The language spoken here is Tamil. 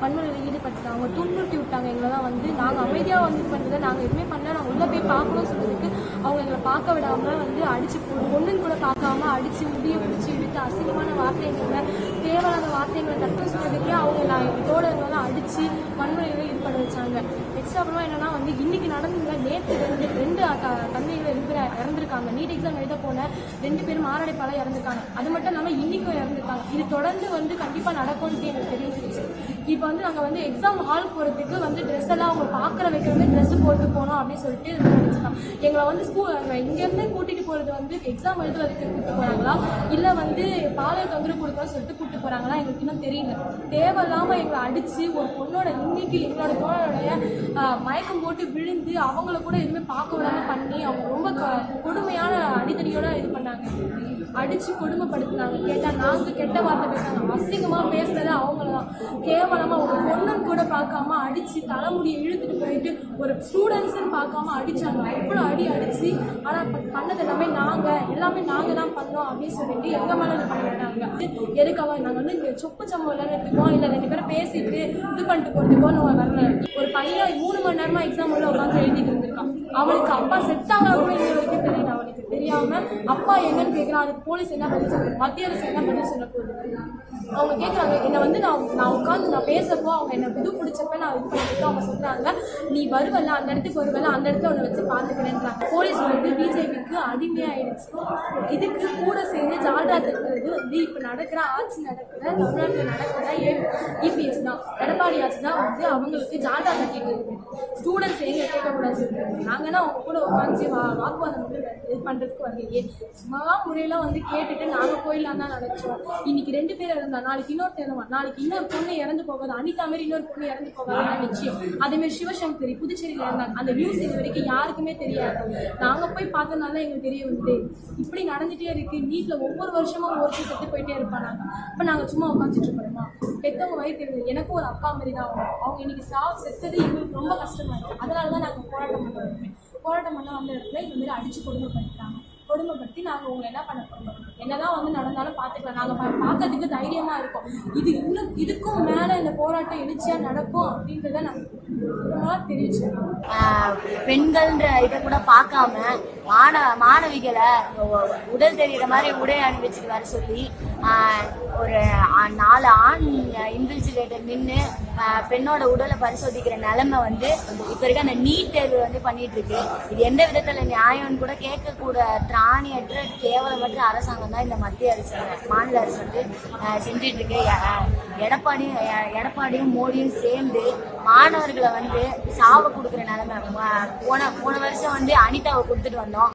வன்முறையில் ஈடுபட்டுட்டாங்க துன்புறுத்தி விட்டாங்க எங்களெல்லாம் வந்து நாங்கள் அமைதியாக வந்து பண்ணுறதை நாங்கள் எதுவுமே பண்ணல நாங்கள் உள்ளே போய் பார்க்கணும்னு சொல்றதுக்கு அவங்க எங்களை பார்க்க விடாமல் வந்து அடிச்சு பொண்ணுன்னு கூட பார்க்காம அடிச்சு முடிய பிடிச்சி இழுத்து அசிங்கமான வார்த்தைகளை தேவையான வார்த்தைகளை தட்டு சொல்றதுக்கே அவங்க நான் தோழர்களெல்லாம் அடிச்சு வன்முறையில் ஈடுபட வச்சாங்க நெக்ஸ்ட் அப்புறமா என்னன்னா வந்து இன்னைக்கு நடந்ததுல நேற்று ரெண்டு ரெண்டு க- தந்தைகள் ரெண்டு பேர் இறந்துருக்காங்க நீட் எக்ஸாம் எழுத போன ரெண்டு பேர் மாரடைப்பால இறந்துருக்காங்க அது மட்டும் இல்லாமல் இன்னைக்கும் இறந்துருக்காங்க இது தொடர்ந்து வந்து கண்டிப்பாக நடக்கும்னு எனக்கு தெரிஞ்சிருச்சு இப்போ வந்து நாங்கள் வந்து எக்ஸாம் ஹால் போகிறதுக்கு வந்து ட்ரெஸ் எல்லாம் அவங்க பார்க்குற வைக்கிற மாதிரி ட்ரெஸ் போட்டு போனோம் அப்படின்னு சொல்லிட்டு நினச்சிக்கலாம் எங்களை வந்து ஸ்கூல் இங்கேருந்து கூட்டிகிட்டு போகிறது வந்து எக்ஸாம் எழுதுறதுக்கு கூப்பிட்டு போகிறாங்களா இல்லை வந்து பாலை தொந்தரவு கொடுக்கணும்னு சொல்லிட்டு கூப்பிட்டு போகிறாங்களா எங்களுக்கு இன்னும் தெரியல தேவையில்லாமல் எங்களை அடித்து ஒரு பொண்ணோட இன்னைக்கு எங்களோட தோழருடைய ஆஹ், மயக்கம் போட்டு விழுந்து அவங்கள கூட எதுவுமே பார்க்க விடாம பண்ணி அவங்க ரொம்ப க- கொடுமையான அடித்தடியோட இது பண்ணாங்க அடிச்சு கொடுமைப்படுத்தினாங்க கேட்டா நாங்க கெட்ட வார்த்தை பேசினாங்க அசிங்கமா பேசுனது அவங்கள தான் கேவலமா ஒரு பொண்ணுன்னு கூட பார்க்காம அடிச்சு தலைமுடியை இழுத்துட்டு போயிட்டு ஒரு ஸ்டூடெண்ட்ஸ்னு பார்க்காம அடிச்சாங்க அவ்வளோ அடி அடிச்சு ஆனா ப- பண்ணது எல்லாமே நாங்க எல்லாமே நாங்க தான் பண்ணோம் அப்படின்னு சொல்லிட்டு எங்க மேல இது பண்ணிட்டாங்க எதுக்காக நாங்க வந்து இங்க சொப்பு சம்பவம் விளையாடுறதுக்கோ இல்ல ரெண்டு பேரும் பேசிட்டு இது பண்ணிட்டு போறதுக்கோ நம்ம வரல ஒரு பையன் மூணு மணி நேரமா எக்ஸாம் உள்ள உட்காந்து எழுதிட்டு இருந்திருக்கான் அவனுக்கு அப்பா செத்தாங்களா கூட இன்ன வரைக்கும் தெரியல அவனுக்கு தெரியாம அப்பா எங்கன்னு கேட்கறான் அதுக்கு போலீஸ் என்ன பதில் சொல்றது மத்திய அரசு என்ன பதில் சொல்ல போகுது அவங்க கேட்குறாங்க என்னை வந்து நான் நான் உட்காந்து நான் பேசப்போ அவங்க என்னை புது பிடிச்சப்ப நான் இது பண்ணிட்டு அவங்க சொல்றாங்க நீ வருவல்ல அந்த இடத்துக்கு வருவல்ல அந்த இடத்துல உன்னை வச்சு பார்த்துக்கிறேன்றாங்க போலீஸ் வந்து பிஜேபிக்கு அடிமையாயிடுச்சு இதுக்கு கூட சேர்ந்து ஜால்ரா தட்டுறது வந்து இப்போ நடக்கிற ஆட்சி நடக்கிற தமிழ்நாட்டில் நடக்கிற இபிஎஸ் தான் எடப்பாடி ஆட்சி தான் வந்து அவங்களுக்கு ஜால்ரா தட்டிட்டு இருக்கு ஸ்டூடெண்ட்ஸ் எங்க கேட்கக்கூடாது சொல்றாங்க நாங்கன்னா அவங்க கூட உட்காந்து வா வாக்குவாதம் வந்து இது பண்றதுக்கு வரலையே சும்மா முறையில வந்து கேட்டுட்டு நாங்க போயிடலாம் தான் நினைச்சோம் இன்னைக்கு ரெண்டு பேர் இறந்தா நாளைக்கு இன்னொரு இறந்துவா நாளைக்கு இன்னொரு பொண்ணு இறந்து போகாது அனிதா மாதிரி இன்னொரு பொண்ணு இறந்து போகாது நிச்சயம் அதே மாதிரி சிவசங்கரி புதுச்சேரியில இருந்தாங்க அந்த நியூஸ் இது வரைக்கும் யாருக்குமே தெரியாது நாங்க போய் பார்த்தனால எங்களுக்கு தெரிய வந்து இப்படி நடந்துட்டே இருக்கு வீட்டுல ஒவ்வொரு வருஷமும் ஒருத்தர் செத்து போயிட்டே இருப்பாங்க அப்ப நாங்க சும்மா உட்காந்துட்டு இருக்கோமா பெத்தவங்க வயிறு தெரியுது எனக்கும் ஒரு அப்பா மாதிரி தான் அவங்க அவங்க இன்னைக்கு சா செத்தது எங்களுக்கு ரொம்ப கஷ்டமா இருக்கு அதனால தான் நாங்க போராட்டம் பண்ண வந்தோம் போராட்டம் பண்ண வந்த இடத்துல இந்த மாதிரி அடிச்சு கொடுமைப்படுத்திட்டாங்க கொடுமைப்படுத்தி நாங்கள் உங்களை என்ன பண்ண போறோம் என்னதான் வந்து நடந்தாலும் பார்த்துக்கலாம் நாங்கள் பா பார்க்கறதுக்கு தைரியமா இருக்கோம் இது இன்னும் இதுக்கும் மேலே இந்த போராட்டம் எழுச்சியா நடக்கும் அப்படின்றத நாங்கள் தெரிவிச்சிருக்கோம் ஆஹ் பெண்கள்ன்ற இதை கூட பார்க்காம மாணவ மாணவிகளை உ- உடல் தெரியுற மாதிரி உடை அணிவிச்சுட்டு வர சொல்லி ஆஹ் ஒரு ஆ- நாலு ஆண் இன்விஜிலேட்டர் நின்று பெண்ணோட உடலை பரிசோதிக்கிற நிலைமை வந்து இப்ப இருக்க அந்த நீட் தேர்வு வந்து பண்ணிட்டு இருக்கு இது எந்த விதத்துல நியாயம்னு கூட கேட்கக்கூட திராணியற்ற கேவலமற்ற அரசாங்கம் தான் இந்த மத்திய அரசு மாநில அரசு வந்து ஆஹ் செஞ்சிட்டு இருக்கு எ- எடப்பாடியும் எ- எடப்பாடியும் மோடியும் சேர்ந்து மாணவர்களை வந்து சாவ கொடுக்குற நிலைமை ம- போன போன வருஷம் வந்து அனிதாவை கொடுத்துட்டு வந்தோம்